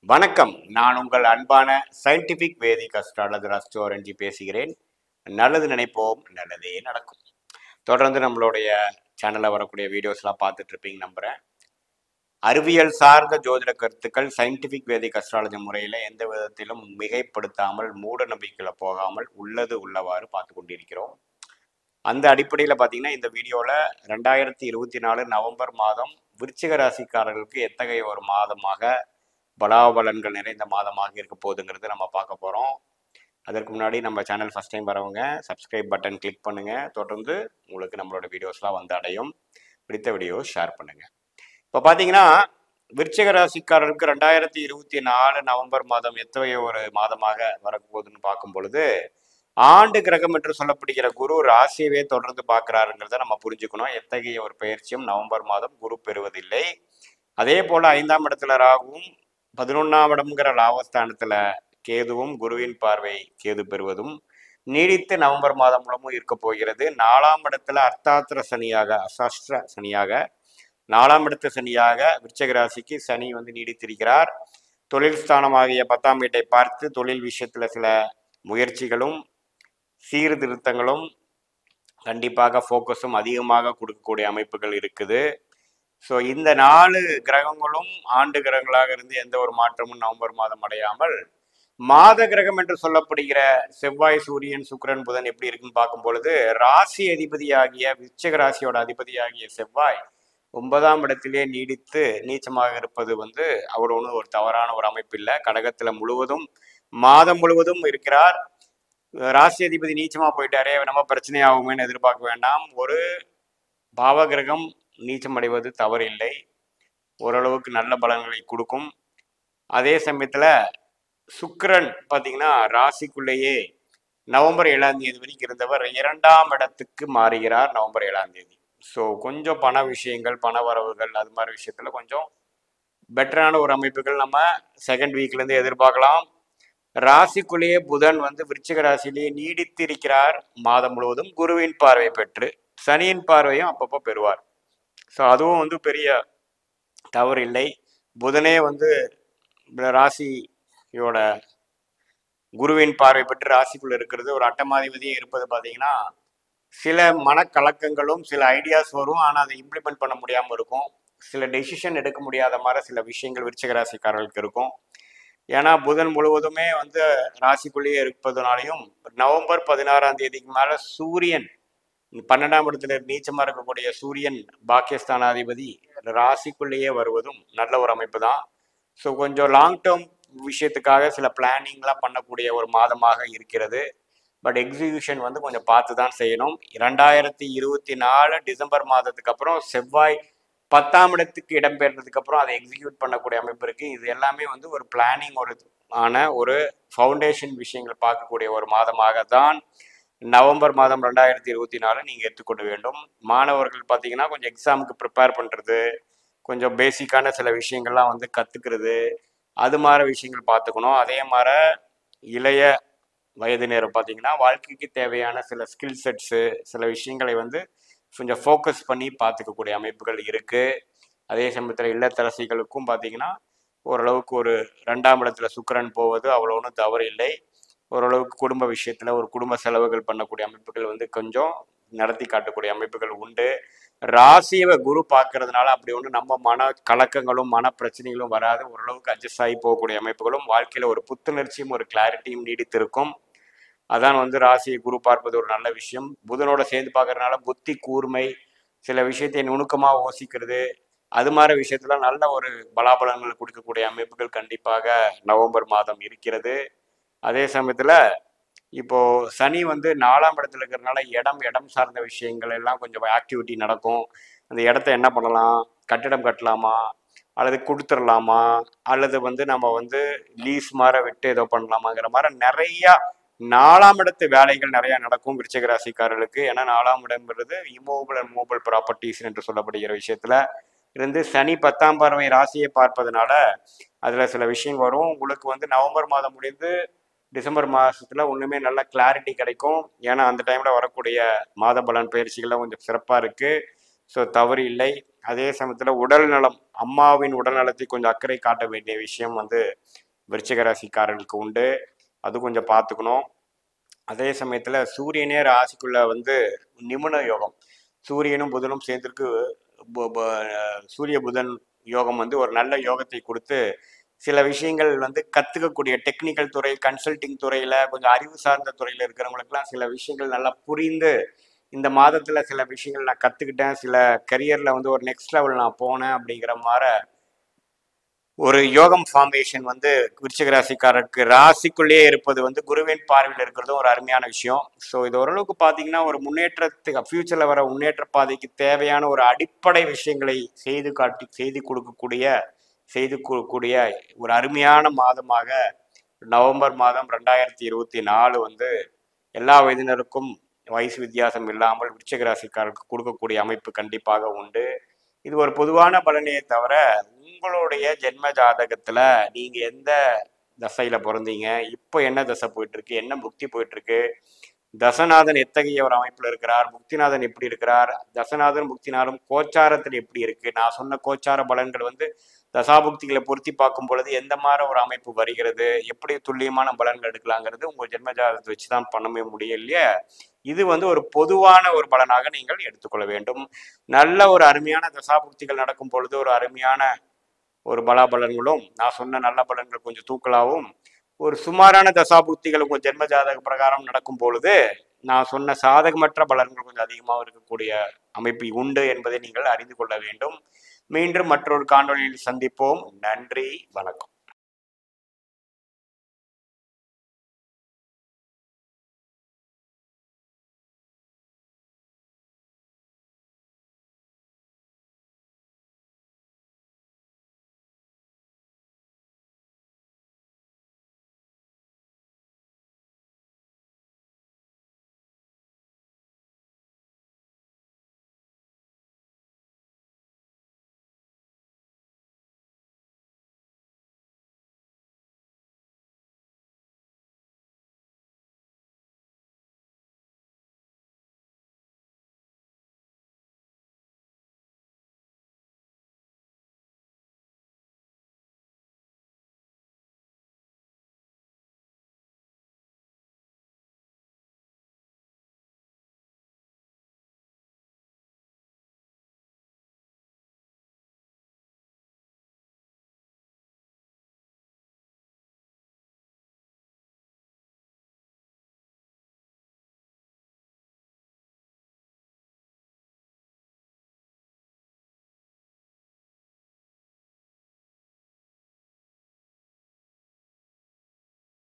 வணக்கம் நான் உங்கள் அன்பான சயின்டிபிக் வேதிக் அஸ்ட்ராலஜர் அஸ்ட்ரோரஞ்சி பேசுகிறேன் நல்லது நினைப்போம் நல்லதே நடக்கும் தொடர்ந்து நம்மளுடைய சேனலில் வரக்கூடிய வீடியோஸ்லாம் பார்த்துட்டு இருப்பீங்க நம்புகிறேன் அறிவியல் சார்ந்த ஜோதிட கருத்துக்கள் சயின்டிபிக் வேதிக் அஸ்ட்ராலஜி முறையில் எந்த விதத்திலும் மிகைப்படுத்தாமல் மூட நம்பிக்கையில் போகாமல் உள்ளது உள்ளவாறு பார்த்து கொண்டிருக்கிறோம் அந்த அடிப்படையில் பார்த்தீங்கன்னா இந்த வீடியோவில் ரெண்டாயிரத்தி இருபத்தி நாலு நவம்பர் மாதம் விருச்சிக ராசிக்காரர்களுக்கு எத்தகைய ஒரு மாதமாக பலாபலன்கள் நிறைந்த மாதமாக இருக்க போகுதுங்கிறது நம்ம பார்க்க போகிறோம் அதற்கு முன்னாடி நம்ம சேனல் ஃபஸ்ட் டைம் வரவங்க சப்ஸ்கிரைப் பட்டன் கிளிக் பண்ணுங்கள் தொடர்ந்து உங்களுக்கு நம்மளோட வீடியோஸ்லாம் வந்து அடையும் பிடித்த வீடியோ ஷேர் பண்ணுங்கள் இப்போ பார்த்தீங்கன்னா விருச்சிக ராசிக்காரருக்கு ரெண்டாயிரத்தி இருபத்தி நாலு நவம்பர் மாதம் எத்தகைய ஒரு மாதமாக வரப்போகுதுன்னு பார்க்கும் பொழுது ஆண்டு கிரகம் என்று சொல்லப்படுகிற குரு ராசியவே தொடர்ந்து பார்க்கிறாருங்கிறத நம்ம புரிஞ்சுக்கணும் எத்தகைய ஒரு பயிற்சியும் நவம்பர் மாதம் குரு பெறுவதில்லை அதே போல ஐந்தாம் இடத்துல ராகுவும் பதினொன்னாம் இடம்ங்கிற லாபஸ்தானத்துல கேதுவும் குருவின் பார்வை கேது பெறுவதும் நீடித்து நவம்பர் மாதம் முழுமும் இருக்க போகிறது நாலாம் இடத்துல அர்த்தாத்திர சனியாக அசாஸ்திர சனியாக நாலாம் இடத்து சனியாக விருச்சக ராசிக்கு சனி வந்து நீடித்திருக்கிறார் தொழில் ஸ்தானமாகிய பத்தாம் வீட்டை பார்த்து தொழில் விஷயத்துல சில முயற்சிகளும் சீர்திருத்தங்களும் கண்டிப்பாக ஃபோக்கஸும் அதிகமாக கொடுக்கக்கூடிய அமைப்புகள் இருக்குது ஸோ இந்த நாலு கிரகங்களும் ஆண்டு கிரகங்களாக இருந்து எந்த ஒரு மாற்றமும் நவம்பர் மாதம் அடையாமல் மாத கிரகம் என்று சொல்லப்படுகிற செவ்வாய் சூரியன் சுக்கிரன் புதன் எப்படி இருக்குன்னு பார்க்கும் பொழுது ராசி அதிபதியாகிய விருச்சிக ராசியோட அதிபதியாகிய செவ்வாய் ஒன்பதாம் இடத்திலே நீடித்து நீச்சமாக இருப்பது வந்து அவர் ஒன்றும் ஒரு தவறான ஒரு அமைப்பு இல்லை கடகத்துல முழுவதும் மாதம் முழுவதும் இருக்கிறார் ராசி அதிபதி நீச்சமா போயிட்டாரே நம்ம பிரச்சனை ஆகுமேன்னு எதிர்பார்க்க வேண்டாம் ஒரு பாவகிரகம் நீச்சம் அடைவது தவறில்லை ஓரளவுக்கு நல்ல பலன்களை கொடுக்கும் அதே சமயத்துல சுக்கிரன் பார்த்தீங்கன்னா ராசிக்குள்ளேயே நவம்பர் ஏழாம் தேதி வரைக்கும் இருந்தவர் இரண்டாம் இடத்துக்கு மாறுகிறார் நவம்பர் ஏழாம் தேதி ஸோ கொஞ்சம் பண விஷயங்கள் பண வரவுகள் அது மாதிரி விஷயத்துல கொஞ்சம் பெட்டரான ஒரு அமைப்புகள் நம்ம செகண்ட் வீக்லேருந்து எதிர்பார்க்கலாம் ராசிக்குள்ளேயே புதன் வந்து விருச்சிக ராசியிலேயே நீடித்து இருக்கிறார் மாதம் முழுவதும் குருவின் பார்வை பெற்று சனியின் பார்வையும் அப்பப்போ பெறுவார் ஸோ அதுவும் வந்து பெரிய தவறு இல்லை புதனே வந்து ராசியோட குருவின் பார்வை பெற்று ராசிக்குள்ள இருக்கிறது ஒரு அட்டமாதிபதியே இருப்பது பார்த்தீங்கன்னா சில மனக்கலக்கங்களும் சில ஐடியாஸ் வரும் ஆனால் அதை இம்ப்ளிமெண்ட் பண்ண முடியாமல் இருக்கும் சில டெசிஷன் எடுக்க முடியாத மாதிரி சில விஷயங்கள் விருச்சிக ராசிக்காரர்களுக்கு இருக்கும் ஏன்னா புதன் முழுவதுமே வந்து ராசிக்குள்ளேயே இருப்பதனாலையும் நவம்பர் பதினாறாம் தேதிக்கு மேல சூரியன் பன்னெண்டாம் இடத்துல நீச்சமா இருக்கக்கூடிய சூரியன் பாக்கியஸ்தானாதிபதி ராசிக்குள்ளேயே வருவதும் நல்ல ஒரு அமைப்பு தான் ஸோ கொஞ்சம் லாங் டேர்ம் விஷயத்துக்காக சில பிளானிங்லாம் பண்ணக்கூடிய ஒரு மாதமாக இருக்கிறது பட் எக்ஸிகியூஷன் வந்து கொஞ்சம் பார்த்து தான் செய்யணும் ரெண்டாயிரத்தி இருபத்தி நாலு டிசம்பர் மாதத்துக்கு அப்புறம் செவ்வாய் பத்தாம் இடத்துக்கு இடம்பெயர்ந்ததுக்கு அப்புறம் அதை எக்ஸிக்யூட் பண்ணக்கூடிய அமைப்பு இருக்கு இது எல்லாமே வந்து ஒரு பிளானிங் ஒரு ஆன ஒரு ஃபவுண்டேஷன் விஷயங்கள் பார்க்கக்கூடிய ஒரு மாதமாக தான் நவம்பர் மாதம் ரெண்டாயிரத்தி இருபத்தி நாலு நீங்கள் எடுத்துக்கொள்ள வேண்டும் மாணவர்கள் பார்த்தீங்கன்னா கொஞ்சம் எக்ஸாமுக்கு ப்ரிப்பேர் பண்ணுறது கொஞ்சம் பேசிக்கான சில விஷயங்கள்லாம் வந்து கற்றுக்கிறது அது மாதிரி விஷயங்கள் பார்த்துக்கணும் அதே மாதிரி இளைய வயதினர் பார்த்தீங்கன்னா வாழ்க்கைக்கு தேவையான சில ஸ்கில் செட்ஸு சில விஷயங்களை வந்து கொஞ்சம் ஃபோக்கஸ் பண்ணி பார்த்துக்கக்கூடிய அமைப்புகள் இருக்குது அதே சமயத்தில் இல்லத்தரசிகளுக்கும் பார்த்தீங்கன்னா ஓரளவுக்கு ஒரு ரெண்டாம் இடத்துல சுக்கிரன் போவது அவ்வளோ ஒன்றும் தவறு இல்லை ஓரளவுக்கு குடும்ப விஷயத்தில் ஒரு குடும்ப செலவுகள் பண்ணக்கூடிய அமைப்புகள் வந்து கொஞ்சம் நடத்தி காட்டக்கூடிய அமைப்புகள் உண்டு ராசியை குரு பார்க்கறதுனால அப்படி ஒன்று நம்ம மன கலக்கங்களும் மன பிரச்சனைகளும் வராது ஓரளவுக்கு அட்ஜஸ்ட் ஆகி போகக்கூடிய அமைப்புகளும் வாழ்க்கையில் ஒரு புத்துணர்ச்சியும் ஒரு கிளாரிட்டியும் நீடித்திருக்கும் அதான் வந்து ராசியை குரு பார்ப்பது ஒரு நல்ல விஷயம் புதனோட சேர்ந்து பார்க்கறதுனால புத்தி கூர்மை சில விஷயத்தை நுணுக்கமாக யோசிக்கிறது அது மாதிரி விஷயத்துல நல்ல ஒரு பலாபலங்கள் கொடுக்கக்கூடிய அமைப்புகள் கண்டிப்பாக நவம்பர் மாதம் இருக்கிறது அதே சமயத்துல இப்போ சனி வந்து நாலாம் இடத்துல இருக்கிறதுனால இடம் இடம் சார்ந்த விஷயங்கள் எல்லாம் கொஞ்சம் ஆக்டிவிட்டி நடக்கும் அந்த இடத்த என்ன பண்ணலாம் கட்டிடம் கட்டலாமா அல்லது கொடுத்துடலாமா அல்லது வந்து நம்ம வந்து லீஸ் மாதிரி விட்டு ஏதோ பண்ணலாமாங்கிற மாதிரி நிறைய நாலாம் இடத்து வேலைகள் நிறைய நடக்கும் விருச்சிக ராசிக்காரர்களுக்கு ஏன்னா நாலாம் இடம்ங்கிறது இமூவபிள் அண்ட் மூவபிள் ப்ராப்பர்ட்டிஸ் என்று சொல்லப்படுகிற விஷயத்துல இருந்து சனி பத்தாம் பார்வை ராசியை பார்ப்பதனால அதுல சில விஷயம் வரும் உங்களுக்கு வந்து நவம்பர் மாதம் முடிந்து டிசம்பர் மாசத்துல ஒண்ணுமே நல்ல கிளாரிட்டி கிடைக்கும் ஏன்னா அந்த டைம்ல வரக்கூடிய மாத பலன் பயிற்சிகள்லாம் கொஞ்சம் சிறப்பா இருக்கு ஸோ தவறு இல்லை அதே சமயத்தில் உடல் நலம் அம்மாவின் உடல் நலத்தை கொஞ்சம் அக்கறை காட்ட வேண்டிய விஷயம் வந்து விருச்சிக ராசிக்காரர்களுக்கு உண்டு அது கொஞ்சம் பார்த்துக்கணும் அதே சமயத்தில் சூரியனே ராசிக்குள்ள வந்து நிபுண யோகம் சூரியனும் புதனும் சேர்ந்திருக்கு பு- பு- சூரிய புதன் யோகம் வந்து ஒரு நல்ல யோகத்தை கொடுத்து சில விஷயங்கள் வந்து கற்றுக்கக்கூடிய டெக்னிக்கல் துறை கன்சல்டிங் துறையில் கொஞ்சம் அறிவு சார்ந்த துறையில் இருக்கிறவங்களுக்குலாம் சில விஷயங்கள் நல்லா புரிந்து இந்த மாதத்தில் சில விஷயங்கள் நான் கற்றுக்கிட்டேன் சில கரியரில் வந்து ஒரு நெக்ஸ்ட் லெவல் நான் போனேன் அப்படிங்கிற மாதிரி ஒரு யோகம் ஃபார்மேஷன் வந்து விருச்சிக ராசிக்காரருக்கு ராசிக்குள்ளேயே இருப்பது வந்து குருவின் பார்வையில் இருக்கிறதும் ஒரு அருமையான விஷயம் ஸோ இது ஓரளவுக்கு பார்த்தீங்கன்னா ஒரு முன்னேற்றத்துக்கு ஃப்யூச்சரில் வர முன்னேற்ற பாதைக்கு தேவையான ஒரு அடிப்படை விஷயங்களை செய்து காட்டி செய்து கொடுக்கக்கூடிய செய்து கொடுக்கக்கூடிய ஒரு அருமையான மாதமாக நவம்பர் மாதம் ரெண்டாயிரத்தி இருபத்தி நாலு வந்து எல்லா வயதினருக்கும் வயசு வித்தியாசம் இல்லாமல் விருச்சிக ராசிக்காரருக்கு கொடுக்கக்கூடிய அமைப்பு கண்டிப்பாக உண்டு இது ஒரு பொதுவான பலனே தவிர உங்களுடைய ஜென்ம ஜாதகத்துல நீங்க எந்த தசையில பிறந்தீங்க இப்போ என்ன தசை போயிட்டு இருக்கு என்ன புக்தி போயிட்டு இருக்கு தசநாதன் எத்தகைய ஒரு அமைப்புல இருக்கிறார் முக்திநாதன் எப்படி இருக்கிறார் தசநாதன் முக்திநாதன் கோச்சாரத்தில் எப்படி இருக்கு நான் சொன்ன கோச்சார பலன்கள் வந்து தசாபுக்திகளை பொருத்தி பார்க்கும் பொழுது எந்த மாதிரி ஒரு அமைப்பு வருகிறது எப்படி துல்லியமான பலன்கள் எடுக்கலாங்கிறது உங்க ஜென்ம ஜாதகத்தை வச்சு தான் பண்ணவே முடியும் இல்லையா இது வந்து ஒரு பொதுவான ஒரு பலனாக நீங்கள் எடுத்துக்கொள்ள வேண்டும் நல்ல ஒரு அருமையான தசாபுக்திகள் நடக்கும் பொழுது ஒரு அருமையான ஒரு பலாபலன்களும் நான் சொன்ன நல்ல பலன்கள் கொஞ்சம் தூக்கலாகவும் ஒரு சுமாரான தசாபுக்திகள் உங்கள் ஜென்ம ஜாதக பிரகாரம் நடக்கும் பொழுது நான் சொன்ன சாதகமற்ற பலன்கள் கொஞ்சம் அதிகமாக இருக்கக்கூடிய அமைப்பு உண்டு என்பதை நீங்கள் அறிந்து கொள்ள வேண்டும் மீண்டும் மற்றொரு காணொளியில் சந்திப்போம் நன்றி வணக்கம்